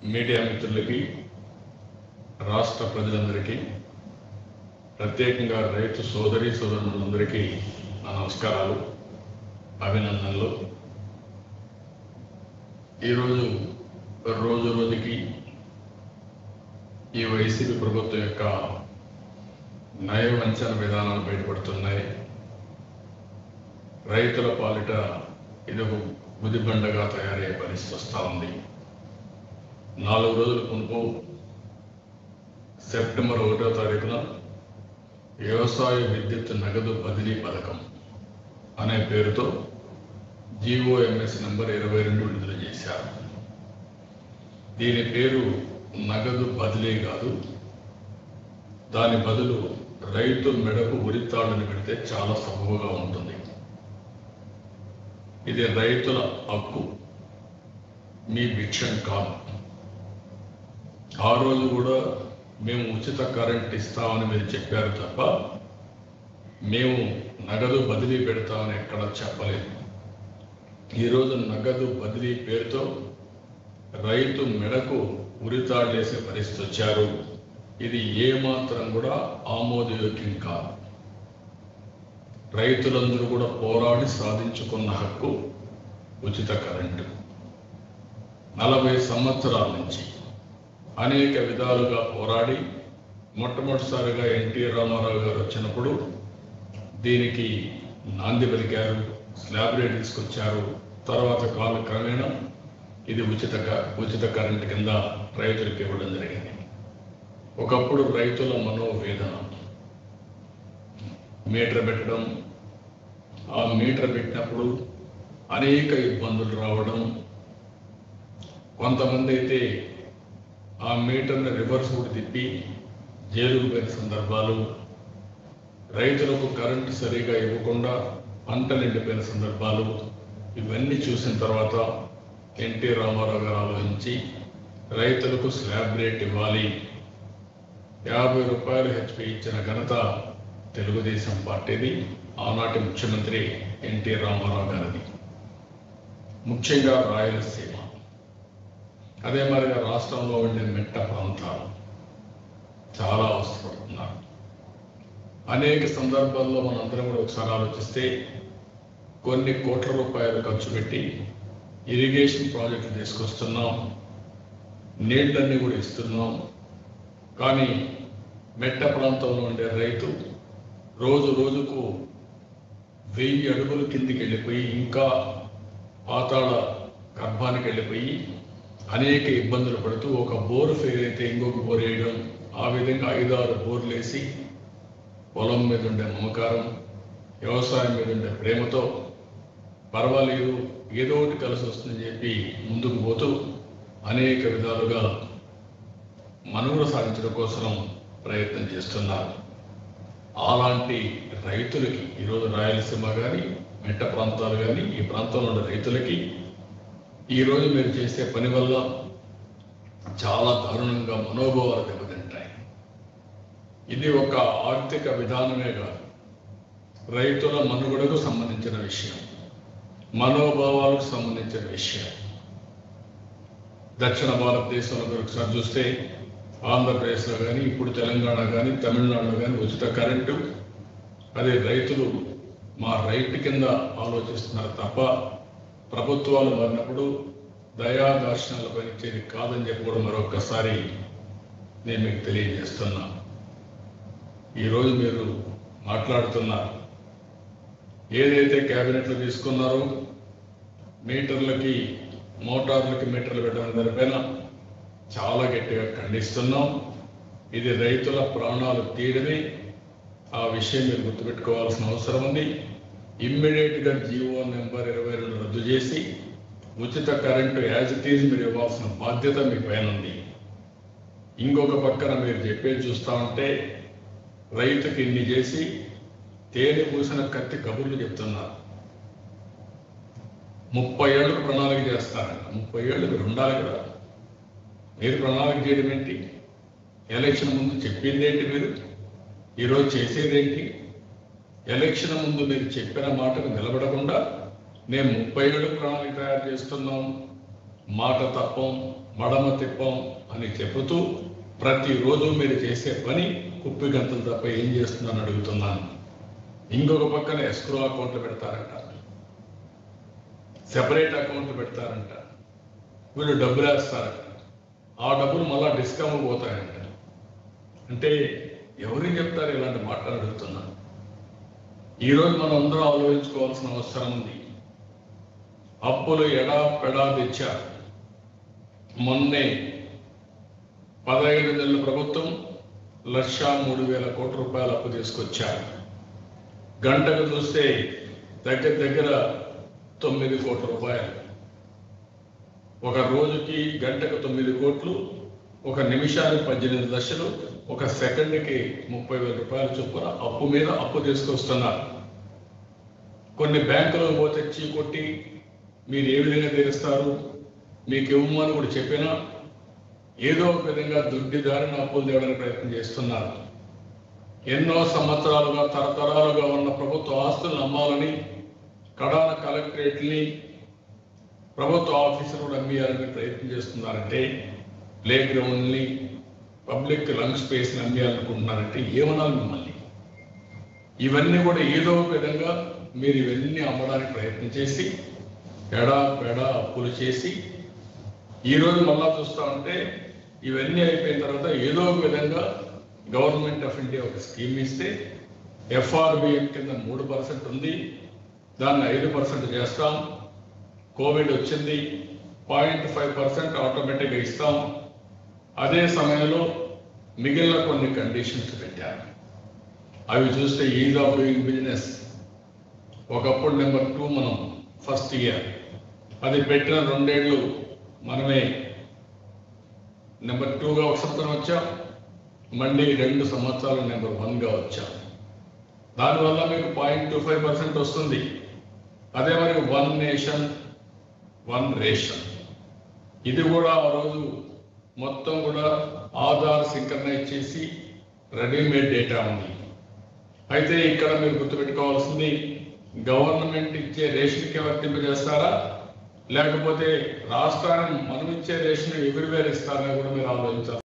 media మిత్రులకి రాష్ట్ర ప్రజలందరికీ ప్రత్యేకంగా రైతు సోదరి సోదరులందరికీ నా నమస్కారాలు అభినందనలు ఈరోజు రోజు రోజుకి ఈ వైసీపీ ప్రభుత్వం యొక్క నయవంచన విధానాలు బయటపడుతున్నాయి రైతుల పాలిట ఇది ఒక గుదిబండగా తయారయ్యే పరిస్థితి వస్తూ ఉంది నాలుగు రోజుల మునుపు సెప్టెంబర్ ఒకటో తారీఖున వ్యవసాయ విద్యుత్ నగదు బదిలీ పథకం అనే పేరుతో జీఓఎంఎస్ నంబర్ ఇరవై రెండు విడుదల చేశారు దీని పేరు నగదు బదిలీ కాదు దాని బదులు రైతు మెడకు ఉరితాళ్ళని పెడితే చాలా సబబుగా ఉంటుంది ఇది రైతుల హక్కు మీ భిక్షం కాదు ఆ రోజు కూడా మేము ఉచిత కరెంట్ ఇస్తామని మీరు చెప్పారు తప్ప మేము నగదు బదిలీ పెడతామని ఎక్కడ చెప్పలేదు ఈరోజు నగదు బదిలీ పేరుతో రైతు మెడకు ఉరితాడేసే పరిస్థితి వచ్చారు ఇది ఏమాత్రం కూడా ఆమోదయోగ్యం కాదు రైతులందరూ కూడా పోరాడి సాధించుకున్న హక్కు ఉచిత కరెంటు నలభై సంవత్సరాల నుంచి అనేక విధాలుగా పోరాడి మొట్టమొదటిసారిగా ఎన్టీ రామారావు గారు వచ్చినప్పుడు దీనికి నాంది పలికారు స్లాబ్ రేట్ తీసుకొచ్చారు తర్వాత కాల క్రమేణా ఇది ఉచిత క- ఉచిత కరెంట్ కింద రైతులకు ఇవ్వడం జరిగింది ఒకప్పుడు రైతుల మనోవేదన మీటర్ పెట్టడం ఆ మీటర్ పెట్టినప్పుడు అనేక ఇబ్బందులు రావడం కొంతమంది అయితే ఆ మీటర్ని రివర్స్ కూడా తిప్పి జైలుకు పోయిన సందర్భాలు రైతులకు కరెంటు సరిగా ఇవ్వకుండా పంటలు ఎండిపోయిన సందర్భాలు ఇవన్నీ చూసిన తర్వాత ఎన్టీ రామారావు గారు ఆలోచించి రైతులకు స్లాబ్ రేట్ ఇవ్వాలి యాభై రూపాయలు హెచ్పి ఇచ్చిన ఘనత తెలుగుదేశం పార్టీది ఆనాటి ముఖ్యమంత్రి ఎన్టీ రామారావు గారిది ముఖ్యంగా రాయలసీమ అదే మరిగా రాష్ట్రంలో ఉండే మెట్ట ప్రాంతాలు చాలా అవసరపడుతున్నారు అనేక సందర్భాల్లో మనందరం కూడా ఒకసారి ఆలోచిస్తే కొన్ని కోట్ల రూపాయలు ఖర్చు పెట్టి ఇరిగేషన్ ప్రాజెక్టులు తీసుకొస్తున్నాం నీళ్ళన్నీ కూడా ఇస్తున్నాం కానీ మెట్ట ప్రాంతంలో ఉండే రైతు రోజు రోజుకు వెయ్యి అడుగుల కిందికి వెళ్ళిపోయి ఇంకా పాతాళ గర్భానికి వెళ్ళిపోయి అనేక ఇబ్బందులు పడుతూ ఒక బోరు ఫెయిల్ అయితే ఇంకొక బోర్ వేయడం ఆ విధంగా ఐదారు బోర్లు వేసి పొలం మీద ఉండే మమకారం వ్యవసాయం మీద ఉండే ప్రేమతో పర్వాలేదు ఏదో ఒకటి కలిసి వస్తుందని చెప్పి ముందుకు పోతూ అనేక విధాలుగా మనుగడ సాధించడం కోసం ప్రయత్నం చేస్తున్నారు అలాంటి రైతులకి ఈరోజు రాయలసీమ కానీ మెట్ట ప్రాంతాలు కానీ ఈ ప్రాంతంలో ఉన్న రైతులకి ఈరోజు మీరు చేసే పని వల్ల చాలా దారుణంగా మనోభావాలు దెబ్బతింటాయి ఇది ఒక ఆర్థిక విధానమే కాదు రైతుల మనుగడకు సంబంధించిన విషయం మనోభావాలకు సంబంధించిన విషయం దక్షిణ భారతదేశంలో మీరు ఒకసారి చూస్తే ఆంధ్రప్రదేశ్లో కానీ ఇప్పుడు తెలంగాణ కానీ తమిళనాడులో కానీ ఉచిత కరెంటు అదే రైతులు మా రైట్ కింద ఆలోచిస్తున్నారు తప్ప ప్రభుత్వాలు మారినప్పుడు దయా దార్శనాలు పనిచేది కాదని చెప్పి కూడా మరొకసారి నేను మీకు తెలియజేస్తున్నా ఈరోజు మీరు మాట్లాడుతున్నారు ఏదైతే క్యాబినెట్లో తీసుకున్నారో మీటర్లకి మోటార్లకి మీటర్లు పెట్టడం దానిపైన చాలా గట్టిగా ఖండిస్తున్నాం ఇది రైతుల ప్రాణాలు తీయడమే ఆ విషయం మీరు గుర్తుపెట్టుకోవాల్సిన అవసరం ఉంది ఇమ్మీడియట్ గా జీవో నెంబర్ ఇరవై రెండు రద్దు చేసి ఉచిత కరెంటు యాజ్ ఇట్ ఈజ్ మీరు ఇవ్వాల్సిన బాధ్యత మీ పైన ఉంది ఇంకొక పక్కన మీరు చెప్పేది చూస్తా ఉంటే రైతుకి ఇన్ని చేసి తేనె పూసిన కత్తి కబుర్లు చెప్తున్నారు ముప్పై ఏళ్ళకు ప్రణాళిక చేస్తారంట ముప్పై ఏళ్ళు మీరు ఉండాలి కదా మీరు ప్రణాళిక చేయడం ఏంటి ఎలక్షన్ ముందు చెప్పింది ఏంటి మీరు ఈరోజు చేసేదేంటి ఎలక్షన్ ముందు మీరు చెప్పిన మాటకు నిలబడకుండా మేము ముప్పై ఏడు ప్రణాళిక తయారు చేస్తున్నాం మాట తప్పం మడమ తిప్పం అని చెబుతూ ప్రతిరోజు మీరు చేసే పని కుప్పి గంతులు తప్ప ఏం చేస్తుందని అడుగుతున్నాను ఇంకొక పక్కన ఎస్క్రో అకౌంట్లు పెడతారంట సెపరేట్ అకౌంట్ పెడతారంట వీళ్ళు డబ్బులు వేస్తారంట ఆ డబ్బులు మళ్ళా డిస్కౌంట్ పోతాయంట అంటే ఎవరికి చెప్తారు ఇలాంటి మాటలు అడుగుతున్నాను ఈరోజు మనం అందరం ఆలోచించుకోవాల్సిన అవసరం ఉంది అప్పులు ఎడా పెడా తెచ్చారు మొన్నే పదహైదు నెలల ప్రభుత్వం లక్ష మూడు వేల కోట్ల రూపాయల అప్పు తీసుకొచ్చారు గంటకు చూస్తే దగ్గర దగ్గర తొమ్మిది కోట్ల రూపాయలు ఒక రోజుకి గంటకు తొమ్మిది కోట్లు ఒక నిమిషానికి పద్దెనిమిది లక్షలు ఒక సెకండ్కి ముప్పై వేల రూపాయల చొప్పున అప్పు మీద అప్పు తీసుకొస్తున్నారు కొన్ని బ్యాంకులకు పోతే చీకొట్టి మీరు ఏ విధంగా తీరుస్తారు మీకు ఇవ్వమని కూడా చెప్పినా ఏదో ఒక విధంగా దుడ్డి దారిన అప్పులు తేవడానికి ప్రయత్నం చేస్తున్నారు ఎన్నో సంవత్సరాలుగా తరతరాలుగా ఉన్న ప్రభుత్వ ఆస్తులను అమ్మాలని కడాన కలెక్టరేట్ని ప్రభుత్వ ఆఫీసులు కూడా అమ్మేయాలని ప్రయత్నం చేస్తున్నారంటే ప్లే గ్రౌండ్ని పబ్లిక్ లంగ్ స్పేస్ని అమ్మేయాలనుకుంటున్నారంటే ఏమనాలి మిమ్మల్ని ఇవన్నీ కూడా ఏదో ఒక విధంగా మీరు ఇవన్నీ అమ్మడానికి ప్రయత్నం చేసి ఎడా పెడా అప్పులు చేసి ఈరోజు మళ్ళా చూస్తా ఉంటే ఇవన్నీ అయిపోయిన తర్వాత ఏదో ఒక విధంగా గవర్నమెంట్ ఆఫ్ ఇండియా ఒక స్కీమ్ ఇస్తే ఎఫ్ఆర్బిఎం కింద మూడు పర్సెంట్ ఉంది దాన్ని ఐదు పర్సెంట్ చేస్తాం కోవిడ్ వచ్చింది పాయింట్ ఫైవ్ పర్సెంట్ ఆటోమేటిక్గా ఇస్తాం అదే సమయంలో మిగిలిన కొన్ని కండిషన్స్ పెట్టారు అవి చూస్తే ఈజ్ ఆఫ్ డూయింగ్ బిజినెస్ ఒకప్పుడు నెంబర్ టూ మనం ఫస్ట్ ఇయర్ అది పెట్టిన రెండేళ్ళు మనమే నెంబర్ టూగా ఒక సంవత్సరం వచ్చాం మళ్ళీ రెండు సంవత్సరాలు నెంబర్ వన్గా వచ్చాం దానివల్ల మీకు పాయింట్ టూ ఫైవ్ పర్సెంట్ వస్తుంది అదే మరి వన్ నేషన్ వన్ రేషన్ ఇది కూడా ఆ రోజు మొత్తం కూడా ఆధార్ సింక్రనైజ్ చేసి రెడీమేడ్ డేటా ఉంది అయితే ఇక్కడ మీరు గుర్తుపెట్టుకోవాల్సింది గవర్నమెంట్ ఇచ్చే రేషన్కి వర్తింపజేస్తారా లేకపోతే రాష్ట్రానికి మనం ఇచ్చే రేషన్ ఎవ్రీవేర్ ఇస్తారని కూడా మీరు ఆలోచించాలి